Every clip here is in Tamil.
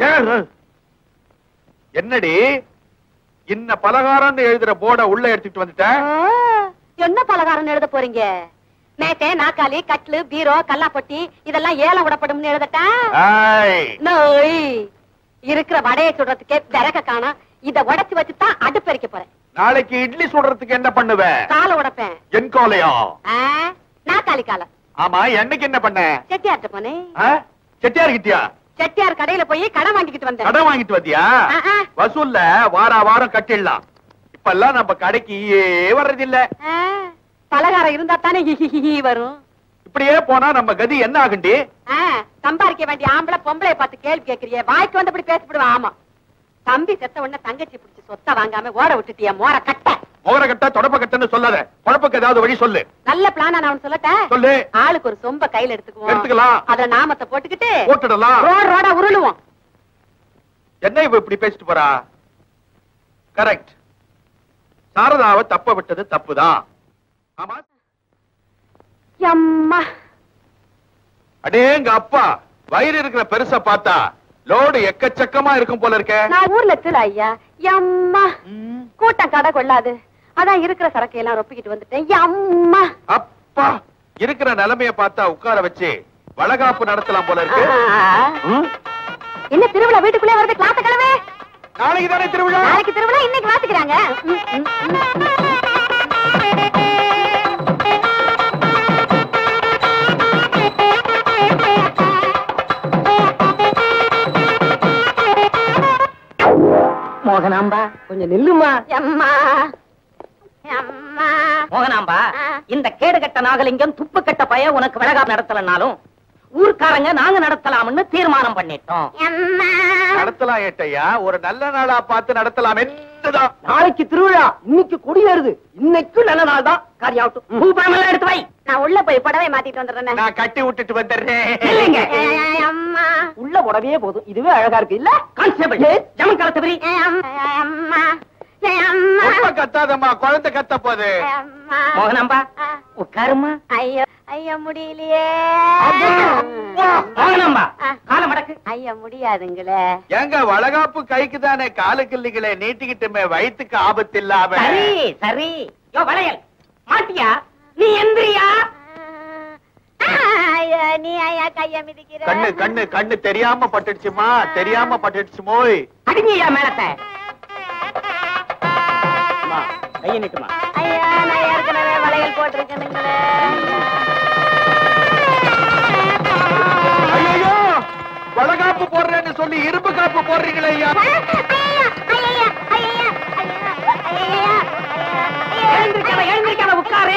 என்னடி இன்ன பலகாரம்னு எழுதுற போர்ட உள்ள எடுத்துட்டு வந்துட்ட என்ன பலகாரம் எழுத போறீங்க மேட்டை நாக்காளி கட்லு பீரோ கல்லாப்பொட்டி இதெல்லாம் ஏலம் விடப்படும்னு எழுதட்டா ஏய், நோய் இருக்கிற வடையை சுடுறதுக்கே விறக காணோம் இத உடைச்சு வச்சுதான் அடுப்பெரிக்க போறேன் நாளைக்கு இட்லி சுடுறதுக்கு என்ன பண்ணுவ காலை உடைப்பேன் என் கோலையா ஆ, நாக்காளி காலை ஆமா என்னைக்கு என்ன பண்ண செட்டியார்ட்ட போனேன் ஆ? செட்டியார் கிட்டியா செட்டியார் கடையில போய் கடன் வாங்கிக்கிட்டு வந்தேன் கடன் வாங்கிட்டு வந்தியா ஆ, ஆ. வசூல்ல வாரா வாரம் கட்டிடலாம் இப்பெல்லாம் நம்ம கடைக்கு வர்றதில்ல ஆ, பலகாரம் இருந்தா தானே வரும் இப்படியே போனா நம்ம கதி என்ன ஆகுண்டி ஆ, சம்பாதிக்க வேண்டிய ஆம்பளை பொம்பளை பார்த்து கேள்வி கேக்குறிய வாய்க்கு வந்தபடி பேசப்படுவேன் ஆமா தம்பி செத்த உடனே தங்கச்சி பிடிச்சி சொத்தை வாங்காம ஓட விட்டுட்டிய மோர கட்ட முகர கட்ட தொடப்ப கட்டன்னு சொல்லாத குழப்பக்கு ஏதாவது வழி சொல்லு நல்ல பிளானா நான் உனக்கு சொல்லட்டேன் சொல்லு ஆளுக்கு ஒரு சொம்ப கையில எடுத்துக்குவோம் எடுத்துக்கலாம். அத நாமத்தை போட்டுக்கிட்டு போட்டுடலாம் ரோடு ரோடா உருளுவோம் என்ன இவ இப்படி பேசிட்டு போறா கரெக்ட் சாரதாவை தப்ப விட்டது தப்புதான் ஆமா எம்மா அடேங்க அப்பா வயிறு இருக்கிற பெருசா பார்த்தா லோடு எக்கச்சக்கமா இருக்கும் போல இருக்க நான் ஊர்ல திரு ஐயா எம்மா கூட்டம் கடை கொள்ளாது அதான் இருக்கிற சரக்கு எல்லாம் ரொப்பிக்கிட்டு வந்துட்டேன் எம்மா அப்பா இருக்கிற நிலைமைய பார்த்தா உட்கார வச்சு வளகாப்பு நடத்தலாம் போல இருக்கு ம்? என்ன திருவிழா வீட்டுக்குள்ளே வருது கிளாத்த கிழமை நாளைக்கு தானே திருவிழா நாளைக்கு திருவிழா இன்னைக்கு வாத்துக்கிறாங்க ம், ம், ம். மோகனாம்பா கொஞ்சம் நில்லுமா எம்மா எம்மா மோகனாம்பா ஆ. இந்த கேடு கட்ட நாகலிங்கம் துப்பு கட்ட பய உனக்கு விலகா நடத்தலனாலும் ஊர்க்காரங்க நாங்க நடத்தலாம்னு தீர்மானம் பண்ணிட்டோம் எம்மா நடத்தலாம் ஏட்டையா ஒரு நல்ல நாளா பார்த்து நடத்தலாம் என்னதான் நாளைக்கு திருவிழா இன்னைக்கு கொடியேறுது இன்னைக்கு நல்ல நாள் தான் காரியாவட்டும் பூபாமெல்லாம் எடுத்து வை நான் உள்ள போய் புடவை மாத்திட்டு வந்துடுறேன் நான் கட்டி விட்டுட்டு வந்துடுறேன் இல்லைங்க அம்மா உள்ள புடவையே போதும் இதுவே அழகா இருக்கு இல்ல கான்ஸ்டபிள் ஜமன் காலத்தவரி அம்மா அம்மா ரொம்ப கத்தாதம்மா குழந்தை கத்த போகுது அம்மா மோகனாம்பா ஆ. உட்காருமா ஐயோ ஐயோ முடியலையே மோகனாம்பா ஆ. கால மடக்கு ஐயா முடியாதுங்களே ஏங்க வளகாப்பு கைக்கு தானே காலுக்கு இல்லைங்களே நீட்டிக்கிட்டுமே வயித்துக்கு ஆபத்து இல்லாம சரி சரி யோ வளையல் மாட்டியா நீ எந்திரியா ஐயா நீ ஐயா கைய மிதிக்கிற கண்ணு கண்ணு கண்ணு தெரியாம பட்டுடுச்சுமா தெரியாம பட்டுடுச்சு மோய் அடிங்கய்யா மேலத்தை கைய நீட்டுமா ஐயா நான் ஏற்கனவே வளையல் போட்டிருக்கேனுங்களே ஐயோ வளகாப்பு போடுறேன்னு சொல்லி இரும்பு காப்பு போடுறீங்களே ஐயா எழுந்திருக்காத எழுந்திருக்காத உட்காரு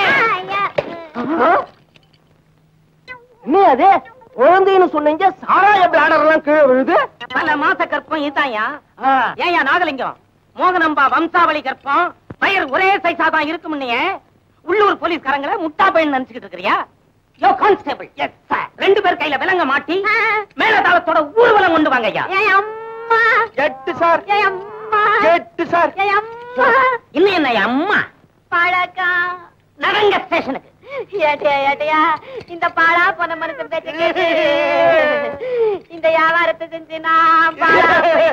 என்ன அது குழந்தைன்னு சொன்னீங்க சாராய பிளாடர் எல்லாம் கீழே விழுது பல மாச கற்பம் இதாயா ஏயா நாகலிங்கம் மோகனம்பா வம்சாவளி கற்பம் வயிறு ஒரே சைஸா தான் இருக்கும்னு உள்ளூர் போலீஸ்காரங்களை முட்டா பையன் நினைச்சுக்கிட்டு இருக்கிறியா யோ கான்ஸ்டபிள் எஸ் சார் ரெண்டு பேர் கையில விலங்க மாட்டி மேலதாளத்தோட ஊர்வலம் கொண்டு வாங்க ஐயா எட்டு சார் எட்டு சார் இன்னும் என்ன அம்மா பழக்கம் நடங்க ஸ்டேஷனுக்கு ஏட்டையா ஏட்டையா இந்த பாழா போன மனுஷன் பேச்ச கேட்டு இந்த வியாபாரத்தை செஞ்சு நான் பாழா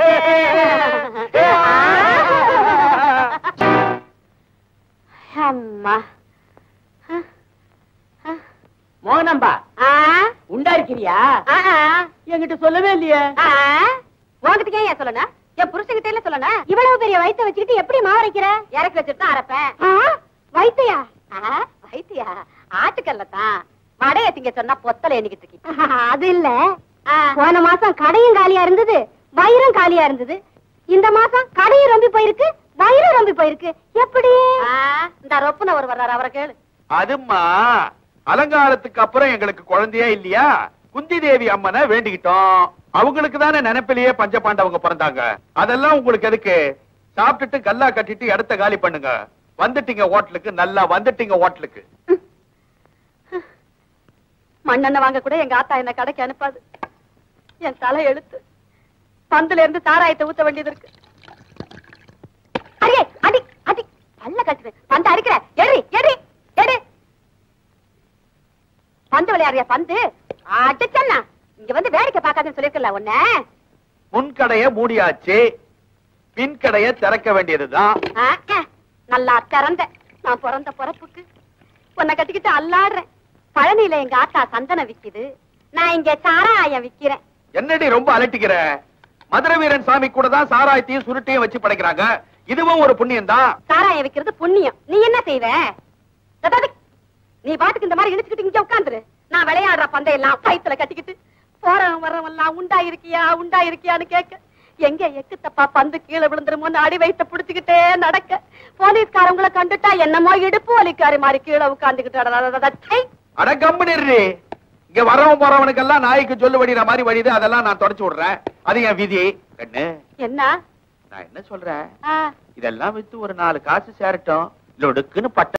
போயிட்டேன். அம்மா மோகனம்பா ஆ உண்டா இருக்கிறியா ஆ என்கிட்ட சொல்லவே இல்லையே ஆ உங்ககிட்ட ஏன் சொல்லணும் என் புருஷன்கிட்ட இல்ல சொல்லணும் இவ்வளவு பெரிய வயித்தை வச்சுக்கிட்டு எப்படி மாவரைக்கிற இறக்கி வச்சுட்டு தான் அரைப்பேன் வைத்தியா வைத்தியா ஆட்டுக்கல்ல தான் வடைய திங்க சொன்னா பொத்தல எண்ணிக்கிட்டு இருக்கீங்க அது இல்ல போன மாசம் கடையும் காலியா இருந்தது வயிறும் காலியா இருந்தது இந்த மாசம் கடையும் ரொம்பி போயிருக்கு வயிறும் ரொம்பி போயிருக்கு எப்படி இந்த ரொப்புன ஒரு வர்றாரு அவரை கேளு அதும்மா அலங்காரத்துக்கு அப்புறம் எங்களுக்கு குழந்தையே இல்லையா குந்தி தேவி அம்மனை வேண்டிக்கிட்டோம் அவங்களுக்கு தானே நினைப்பிலேயே பஞ்ச பாண்டவங்க பிறந்தாங்க அதெல்லாம் உங்களுக்கு எதுக்கு சாப்பிட்டுட்டு கல்லா கட்டிட்டு இடத்த காலி பண்ணுங்க வந்துட்டீங்க ஹோட்டலுக்கு நல்லா வந்துட்டீங்க ஹோட்டலுக்கு மண்ணெண்ணெய் வாங்க கூட எங்க ஆத்தா என்ன கடைக்கு அனுப்பாது என் தலை எழுத்து பந்துல இருந்து சாராயத்தை ஊத்த வேண்டியது இருக்கு அடியே அடி அடி பல்ல கட்டுது பந்து அடிக்கிற எடி எடி எடி பந்து விளையாடுறியா பந்து அடிச்சண்ணா இங்க வந்து வேடிக்கை பார்க்காதுன்னு சொல்லிருக்கல உன்ன முன்கடைய மூடியாச்சு பின்கடைய திறக்க வேண்டியதுதான் ஆ, ஆ, நல்லா திறந்த நான் பிறந்த பிறப்புக்கு உன்னை கட்டிக்கிட்டு அல்லாடுறேன் பழனியில எங்க ஆத்தா சந்தனம் விக்குது நான் இங்க சாராயம் விக்கிறேன் என்னடி ரொம்ப அலட்டிக்கிற மதுரை வீரன் சாமி கூட தான் சாராயத்தையும் சுருட்டையும் வச்சு படைக்கிறாங்க இதுவும் ஒரு புண்ணியம் தான் சாராயம் விக்கிறது புண்ணியம் நீ என்ன செய்வ அதாவது, நீ பாட்டுக்கு இந்த மாதிரி இழுச்சுக்கிட்டு இங்க உட்காந்துரு நான் விளையாடுற பந்தையெல்லாம் கைத்துல கட்டிக்கிட்டு போறவன் வர்றவன் எல்லாம் உண்டா இருக்கியா உண்டா இருக்கியான்னு கேட்க எங்க எக்கு தப்பா பந்து கீழே விழுந்துருமோன்னு அடி வைத்த புடிச்சுக்கிட்டே நடக்க போலீஸ்காரங்களை கண்டுட்டா என்னமோ இடுப்பு வலிக்காரி மாதிரி கீழே உட்காந்துக்கிட்டு அட கம்முனிரு இங்க வரவன் போறவனுக்கெல்லாம் நாய்க்கு சொல்லு வடிகிற மாதிரி வடிது அதெல்லாம் நான் தொடச்சு விடுறேன் அது என் விதி கண்ணு என்ன நான் என்ன சொல்றேன் ஆ, இதெல்லாம் வித்து ஒரு நாலு காசு சேரட்டும் லொடுக்குன்னு பட்ட